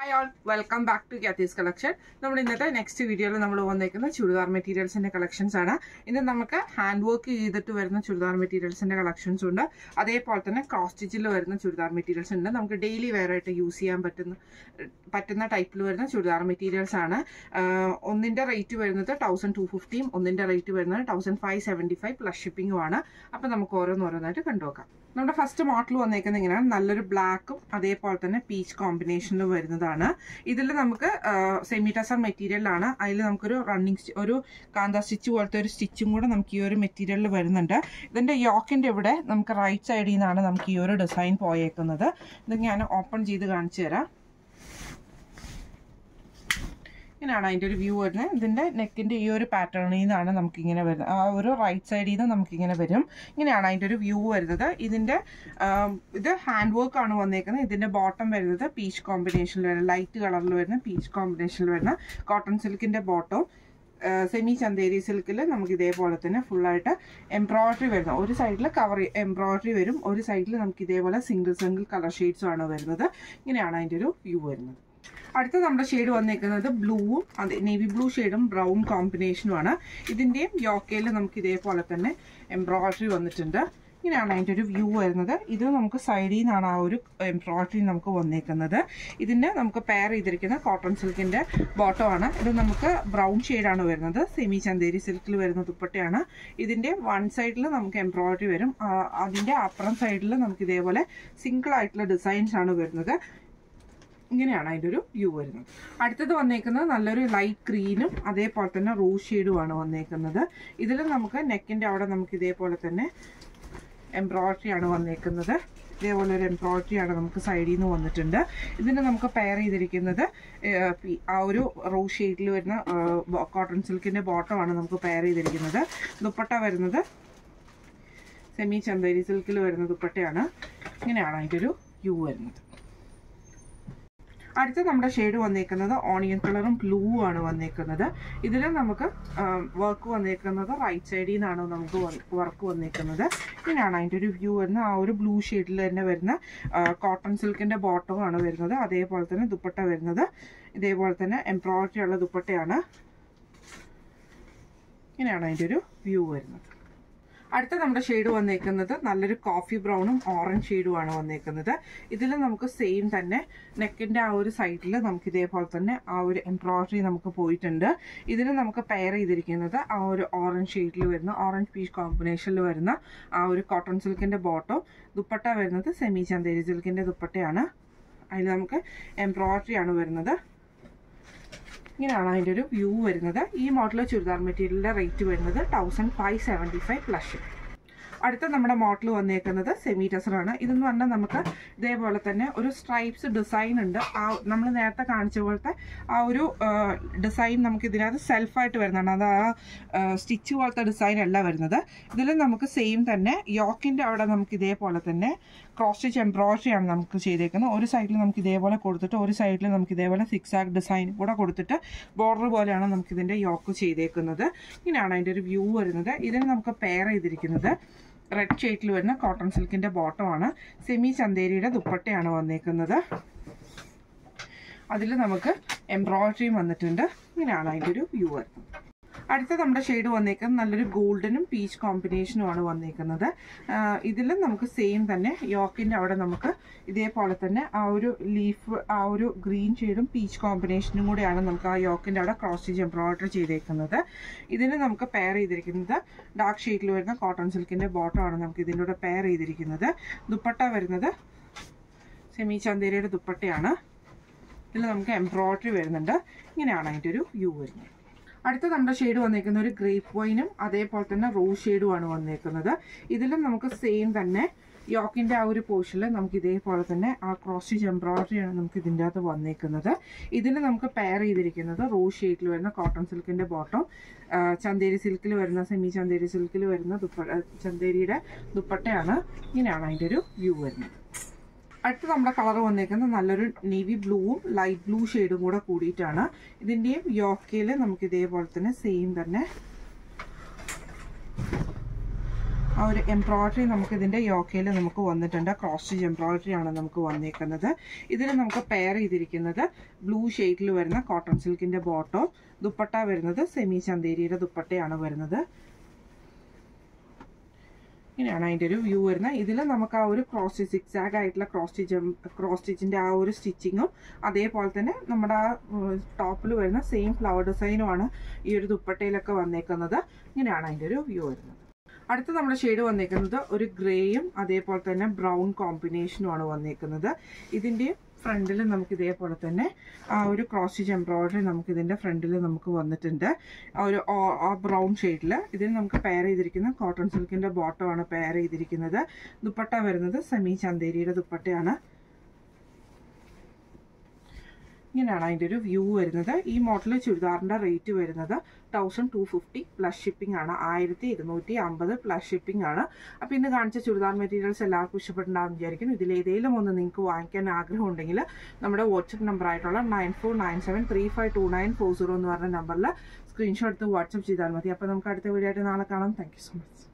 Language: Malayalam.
hi all welcome back to Cathy's collection നമ്മുടെ ഇന്നത്തെ നെക്സ്റ്റ് വീഡിയോയിൽ നമ്മൾ വന്നേക്കുന്ന ചുരിദാർ മെറ്റീരിയൽസിന്റെ കളക്ഷൻസ് ആണ് ഇന്ന് നമുക്ക് ഹാൻഡ് വർക്ക് ചെയ്തിട്ട് വരുന്ന ചുരിദാർ മെറ്റീരിയൽസിന്റെ കളക്ഷൻസ് ഉണ്ട് അതേപോലെ തന്നെ ക്രോസ് സ്റ്റിച്ചിൽ വരുന്ന ചുരിദാർ മെറ്റീരിയൽസ് ഉണ്ട് നമുക്ക് ഡെയിലി വെയർ ആയിട്ട് യൂസ് ചെയ്യാൻ പറ്റുന്ന പറ്റുന്ന ടൈപ്പിൽ വരുന്ന ചുരിദാർ മെറ്റീരിയൽസ് ആണ് ആഹ് ഒന്നിന്റെ റേറ്റ് വരുന്നത് തൗസൻഡ് ടു ഫിഫ്റ്റിയും ഒന്നിന്റെ റേറ്റ് വരുന്നത് thousand five seventy five plus ഷിപ്പിംഗും ആണ് അപ്പം നമുക്ക് ഓരോന്നോരോന്നായിട്ട് കണ്ടുനോക്കാം നമ്മുടെ ഫസ്റ്റ് മോഡൽ വന്നേക്കുന്നത് ഇങ്ങനെയാണ് നല്ലൊരു ബ്ലാക്കും അതേപോലെ തന്നെ പീച്ച് കോമ്പിനേഷനിൽ വരുന്നതാണ് ഇതിൽ നമുക്ക് സെമി ടസർ മെറ്റീരിയലാണ് അതിൽ നമുക്കൊരു റണ്ണിങ് ഒരു കാന്ത സ്റ്റിച്ച് പോലത്തെ ഒരു സ്റ്റിച്ചും കൂടെ നമുക്ക് ഈ ഒരു മെറ്റീരിയലിൽ വരുന്നുണ്ട് ഇതിന്റെ യോക്കിന്റെ ഇവിടെ നമുക്ക് റൈറ്റ് സൈഡിൽ നിന്നാണ് നമുക്ക് ഈ ഒരു ഡിസൈൻ പോയേക്കുന്നത് ഇത് ഞാൻ ഓപ്പൺ ചെയ്ത് കാണിച്ചു തരാം ഇങ്ങനെയാണ് അതിൻ്റെ ഒരു വ്യൂ വരുന്നത് ഇതിൻ്റെ നെക്കിൻ്റെ ഈ ഒരു പാറ്റേണിൽ നിന്നാണ് നമുക്കിങ്ങനെ വരുന്നത് ആ ഒരു റൈറ്റ് സൈഡിൽ നിന്ന് നമുക്കിങ്ങനെ വരും ഇങ്ങനെയാണ് അതിൻ്റെ ഒരു വ്യൂ വരുന്നത് ഇതിൻ്റെ ഇത് ഹാൻഡ് വർക്ക് ആണ് വന്നേക്കുന്നത് ഇതിൻ്റെ ബോട്ടം വരുന്നത് പീച്ച് കോമ്പിനേഷനിൽ വരുന്ന ലൈറ്റ് കളറിൽ വരുന്ന പീച്ച് കോമ്പിനേഷനിൽ വരുന്ന കോട്ടൺ സിൽക്കിൻ്റെ ബോട്ടവും സെമി ചന്തേരി സിൽക്കിൽ നമുക്ക് ഇതേപോലെ തന്നെ ഫുള്ളായിട്ട് എംബ്രോയിഡറി വരുന്നത് ഒരു സൈഡിൽ കവർ എംബ്രോയിഡറി വരും ഒരു സൈഡിൽ നമുക്ക് ഇതേപോലെ സിംഗിൾ സിംഗിൾ കളർ ഷെയ്ഡ്സും ആണ് വരുന്നത് ഇങ്ങനെയാണ് അതിൻ്റെ ഒരു വ്യൂ വരുന്നത് അടുത്ത നമ്മുടെ ഷെയ്ഡ് വന്നേക്കുന്നത് ബ്ലൂവും അതെ നേവി ബ്ലൂ ഷെയ്ഡും ബ്രൗൺ കോമ്പിനേഷനുമാണ് ഇതിൻ്റെയും യോക്കയിൽ നമുക്ക് ഇതേപോലെ തന്നെ എംബ്രോയിഡറി വന്നിട്ടുണ്ട് ഇങ്ങനെയാണ് അതിൻ്റെ ഒരു വ്യൂ വരുന്നത് ഇത് നമുക്ക് സൈഡിൽ നിന്നാണ് ആ ഒരു എംബ്രോയിഡറി നമുക്ക് വന്നേക്കുന്നത് ഇതിൻ്റെ നമുക്ക് പെയർ ചെയ്തിരിക്കുന്ന കോട്ടൺ സിൽക്കിൻ്റെ ബോട്ടമാണ് ഇത് നമുക്ക് ബ്രൗൺ ഷെയ്ഡാണ് വരുന്നത് സെമി ചന്തേരി സിൽക്കിൽ വരുന്ന ദുപ്പട്ടയാണ് ഇതിൻ്റെ വൺ സൈഡിൽ നമുക്ക് എംബ്രോയിഡറി വരും അതിൻ്റെ അപ്പുറം സൈഡിൽ നമുക്ക് ഇതേപോലെ സിംഗിൾ ആയിട്ടുള്ള ഡിസൈൻസ് ആണ് വരുന്നത് ഇങ്ങനെയാണ് അതിൻ്റെ ഒരു വ്യൂ വരുന്നത് അടുത്തത് വന്നേക്കുന്നത് നല്ലൊരു ലൈറ്റ് ഗ്രീനും അതേപോലെ തന്നെ റോസ് ഷെയ്ഡുമാണ് വന്നേക്കുന്നത് ഇതിൽ നമുക്ക് നെക്കിൻ്റെ അവിടെ നമുക്ക് ഇതേപോലെ തന്നെ എംബ്രോയിഡറി ആണ് വന്നേക്കുന്നത് ഇതേപോലെ ഒരു എംബ്രോയിഡറി ആണ് നമുക്ക് സൈഡിൽ നിന്ന് വന്നിട്ടുണ്ട് ഇതിന് നമുക്ക് പെയർ ചെയ്തിരിക്കുന്നത് ആ ഒരു റോസ് ഷെയ്ഡിൽ വരുന്ന കോട്ടൺ സിൽക്കിൻ്റെ ബോട്ടമാണ് നമുക്ക് പെയർ ചെയ്തിരിക്കുന്നത് ദുപ്പട്ട വരുന്നത് സെമി ചന്തേരി സിൽക്കിൽ വരുന്ന ദുപ്പട്ടയാണ് ഇങ്ങനെയാണ് അതിൻ്റെ ഒരു വ്യൂ വരുന്നത് അടുത്ത നമ്മുടെ ഷെയ്ഡ് വന്നേക്കുന്നത് ഓണിയൻ കളറും ബ്ലൂ ആണ് വന്നേക്കുന്നത് ഇതിൽ നമുക്ക് വർക്ക് വന്നേക്കുന്നത് റൈറ്റ് സൈഡിൽ നിന്നാണ് നമുക്ക് വർക്ക് വന്നേക്കുന്നത് ഇങ്ങനെയാണ് അതിൻ്റെ ഒരു വ്യൂ വരുന്നത് ആ ഒരു ബ്ലൂ ഷെയ്ഡിൽ തന്നെ വരുന്ന കോട്ടൺ സിൽക്കിൻ്റെ ബോട്ടമാണ് വരുന്നത് അതേപോലെ തന്നെ ദുപ്പട്ട വരുന്നത് ഇതേപോലെ തന്നെ എംബ്രോയിഡറി ഉള്ള ദുപ്പട്ടയാണ് ഇങ്ങനെയാണ് അതിൻ്റെ ഒരു വ്യൂ വരുന്നത് അടുത്ത നമ്മുടെ ഷെയ്ഡ് വന്നേക്കുന്നത് നല്ലൊരു കോഫി ബ്രൗണും ഓറഞ്ച് ഷെയ്ഡുമാണ് വന്നേക്കുന്നത് ഇതിൽ നമുക്ക് സെയിം തന്നെ നെക്കിൻ്റെ ആ ഒരു സൈഡിൽ നമുക്ക് ഇതേപോലെ തന്നെ ആ ഒരു എംബ്രോയിഡറി നമുക്ക് പോയിട്ടുണ്ട് ഇതിൽ നമുക്ക് പെയർ ചെയ്തിരിക്കുന്നത് ആ ഒരു ഓറഞ്ച് ഷെയ്ഡിൽ വരുന്ന ഓറഞ്ച് പീച്ച് കോമ്പിനേഷനിൽ വരുന്ന ആ ഒരു കോട്ടൺ സിൽക്കിൻ്റെ ബോട്ടോ ദുപ്പട്ട വരുന്നത് സെമി ചന്തേരി സിൽക്കിൻ്റെ ദുപ്പട്ടയാണ് അതിൽ നമുക്ക് എംബ്രോയിഡറി ആണ് വരുന്നത് ഇങ്ങനെയാണ് അതിൻ്റെ ഒരു വ്യൂ വരുന്നത് ഈ മോഡൽ ചുരിദാർ മെറ്റീരിയലിൻ്റെ റേറ്റ് വരുന്നത് thousand five seventy five plus അടുത്ത നമ്മുടെ മോഡൽ വന്നേക്കുന്നത് സെമി ടെസറാണ് ഇതെന്ന് പറഞ്ഞാൽ നമുക്ക് ഇതേപോലെ തന്നെ ഒരു സ്ട്രൈപ്സ് ഡിസൈൻ ഉണ്ട് ആ നമ്മൾ നേരത്തെ കാണിച്ച പോലത്തെ ആ ഒരു ഡിസൈൻ നമുക്ക് ഇതിനകത്ത് സെൽഫായിട്ട് വരുന്നതാണ് അത് ആ സ്റ്റിച്ച് പോലത്തെ ഡിസൈൻ അല്ല വരുന്നത് ഇതിൽ നമുക്ക് സെയിം തന്നെ യോക്കിൻ്റെ അവിടെ നമുക്ക് ഇതേപോലെ തന്നെ ക്രോസ് സ്റ്റിച്ച് എംബ്രോയിഡറി ആണ് നമുക്ക് ചെയ്തേക്കുന്നത് ഒരു സൈഡിൽ നമുക്ക് ഇതേപോലെ കൊടുത്തിട്ട് ഒരു സൈഡിൽ നമുക്ക് ഇതേപോലെ സിക്സ് ആക്ക് ഡിസൈൻ കൂടെ കൊടുത്തിട്ട് ബോർഡർ പോലെയാണ് നമുക്ക് ഇതിൻ്റെ യോക്ക് ചെയ്തേക്കുന്നത് ഇങ്ങനെയാണ് അതിൻ്റെ ഒരു വ്യൂ വരുന്നത് ഇതിന് നമുക്ക് പെയർ ചെയ്തിരിക്കുന്നത് റെഡ് ഷെയ്ഡിൽ വരുന്ന കോട്ടൺ സിൽക്കിൻ്റെ ബോട്ടമാണ് സെമി ചന്തേരിയുടെ ദുപ്പട്ടയാണ് വന്നേക്കുന്നത് അതിൽ നമുക്ക് എംബ്രോയിഡറിയും വന്നിട്ടുണ്ട് ഇങ്ങനെയാണ് അതിൻ്റെ ഒരു വ്യൂ വരുന്നത് അടുത്ത നമ്മുടെ ഷെയ്ഡ് വന്നേക്കുന്നത് നല്ലൊരു ഗോൾഡനും പീച്ച് കോമ്പിനേഷനുമാണ് വന്നേക്കുന്നത് ഇതിലും നമുക്ക് സെയിം തന്നെ യോക്കിൻ്റെ അവിടെ നമുക്ക് ഇതേപോലെ തന്നെ ആ ഒരു ലീഫ് ആ ഒരു ഗ്രീൻ ഷെയ്ഡും പീച്ച് കോമ്പിനേഷനും കൂടെയാണ് നമുക്ക് ആ യോക്കിൻ്റെ അവിടെ ക്രോസ് സ്റ്റിച്ച് എംബ്രോയിഡറി ചെയ്തേക്കുന്നത് ഇതിന് നമുക്ക് പെയർ ചെയ്തിരിക്കുന്നത് ഡാർക്ക് ഷെയ്ഡിൽ വരുന്ന കോട്ടൺ സിൽക്കിൻ്റെ ബോട്ടമാണ് നമുക്ക് ഇതിൻ്റെ കൂടെ പെയർ ചെയ്തിരിക്കുന്നത് ദുപ്പട്ട വരുന്നത് സെമി ചന്തേരിയുടെ ദുപ്പട്ടയാണ് ഇതിൽ നമുക്ക് എംബ്രോയിഡറി വരുന്നുണ്ട് ഇങ്ങനെയാണ് അതിൻ്റെ ഒരു വ്യൂ വരുന്നത് അടുത്ത നമ്മുടെ ഷെയ്ഡ് വന്നേക്കുന്ന ഒരു ഗ്രേപ്പ് വൈനും അതേപോലെ തന്നെ റോസ് ഷെയ്ഡുമാണ് വന്നേക്കുന്നത് ഇതിലും നമുക്ക് സെയിം തന്നെ യോക്കിൻ്റെ ആ ഒരു പോർഷനിൽ നമുക്ക് ഇതേപോലെ തന്നെ ആ ക്രോസ് സ്റ്റിച്ച് എംബ്രോയിഡറിയാണ് നമുക്ക് ഇതിൻ്റെ അകത്ത് വന്നേക്കുന്നത് ഇതിന് നമുക്ക് പെയർ ചെയ്തിരിക്കുന്നത് റോസ് ഷെയ്ഡിൽ വരുന്ന കോട്ടൺ സിൽക്കിൻ്റെ ബോട്ടം ചന്തേരി സിൽക്കിൽ വരുന്ന സെമി ചന്തേരി സിൽക്കിൽ വരുന്ന ദുപ്പ ചന്തേരിയുടെ ദുപ്പട്ടയാണ് ഇങ്ങനെയാണ് അതിൻ്റെ ഒരു വ്യൂ വരുന്നത് അടുത്ത നമ്മുടെ കളർ വന്നേക്കുന്നത് നല്ലൊരു നേവി ബ്ലൂവും ലൈറ്റ് ബ്ലൂ ഷെയ്ഡും കൂടെ കൂടിയിട്ടാണ് ഇതിൻ്റെയും യോക്കയിൽ നമുക്ക് ഇതേപോലെ തന്നെ സെയിം തന്നെ ആ ഒരു എംബ്രോയ്ഡറി നമുക്ക് ഇതിൻ്റെ യോക്കയിൽ നമുക്ക് വന്നിട്ടുണ്ട് ക്രോസ് സ്റ്റിച്ച് എംബ്രോയ്ഡറി ആണ് നമുക്ക് വന്നേക്കുന്നത് ഇതിൽ നമുക്ക് പെയർ ചെയ്തിരിക്കുന്നത് ബ്ലൂ ഷെയ്ഡിൽ വരുന്ന കോട്ടൺ സിൽക്കിൻ്റെ ബോട്ടോ ദുപ്പട്ട വരുന്നത് സെമി ചന്തേരിയുടെ ദുപ്പട്ടയാണ് വരുന്നത് ഇങ്ങനെയാണ് അതിൻ്റെ ഒരു വ്യൂ വരുന്നത് ഇതിൽ നമുക്ക് ആ ഒരു ക്രോസ് സ്റ്റിച്ച് സിക്സാഗ് ആയിട്ടുള്ള ക്രോസ് സ്റ്റിച്ച് ക്രോസ് സ്റ്റിച്ചിൻ്റെ ആ ഒരു സ്റ്റിച്ചിങ്ങും അതേപോലെ തന്നെ നമ്മുടെ ആ ടോപ്പിൽ വരുന്ന സെയിം ഫ്ലവർ ഡിസൈനുമാണ് ഈ ഒരു ദുപ്പട്ടയിലൊക്കെ വന്നേക്കുന്നത് ഇങ്ങനെയാണ് അതിൻ്റെ ഒരു വ്യൂ വരുന്നത് അടുത്ത നമ്മുടെ ഷെയ്ഡ് വന്നേക്കുന്നത് ഒരു ഗ്രേയും അതേപോലെ തന്നെ ബ്രൗൺ കോമ്പിനേഷനുമാണ് വന്നേക്കുന്നത് ഇതിൻ്റെ ഫ്രണ്ടിൽ നമുക്ക് ഇതേപോലെ തന്നെ ആ ഒരു ക്രോസ് സ്റ്റിച്ച് എംബ്രോയിഡറി നമുക്ക് ഇതിൻ്റെ ഫ്രണ്ടിൽ നമുക്ക് വന്നിട്ടുണ്ട് ആ ഒരു ആ ബ്രൗൺ ഷെയ്ഡിൽ ഇതിന് നമുക്ക് പെയർ ചെയ്തിരിക്കുന്ന കോട്ടൺ സിൽക്കിൻ്റെ ബോട്ടമാണ് പെയർ ചെയ്തിരിക്കുന്നത് ദുപ്പട്ട വരുന്നത് സെമി ചന്തേരിയുടെ ദുപ്പട്ടയാണ് ഇങ്ങനെയാണ് അതിൻ്റെ ഒരു വ്യൂ വരുന്നത് ഈ മോഡൽ ചുരിദാറിൻ്റെ റേറ്റ് വരുന്നത് thousand two fifty plus shipping ആണ് ആയിരത്തി ഇരുന്നൂറ്റി അമ്പത് പ്ലസ് ഷിപ്പിംഗ് ആണ് അപ്പോൾ ഇന്ന് കാണിച്ച ചുരിദാർ മെറ്റീരിയൽസ് എല്ലാവർക്കും ഇഷ്ടപ്പെട്ടുണ്ടാകും വിചാരിക്കുന്നു ഇതിലേതെങ്കിലും ഒന്ന് നിങ്ങൾക്ക് വാങ്ങിക്കാൻ ആഗ്രഹം ഉണ്ടെങ്കിൽ നമ്മുടെ വാട്സപ്പ് നമ്പർ ആയിട്ടുള്ള nine four nine seven three five two nine four zero എന്ന് പറഞ്ഞ നമ്പറിൽ സ്ക്രീൻഷോട്ട് എടുത്ത് വാട്സപ്പ് ചെയ്താൽ മതി അപ്പോൾ നമുക്ക് അടുത്ത വീഡിയോ ആയിട്ട് നാളെ കാണാം താങ്ക് യു സോ മച്ച്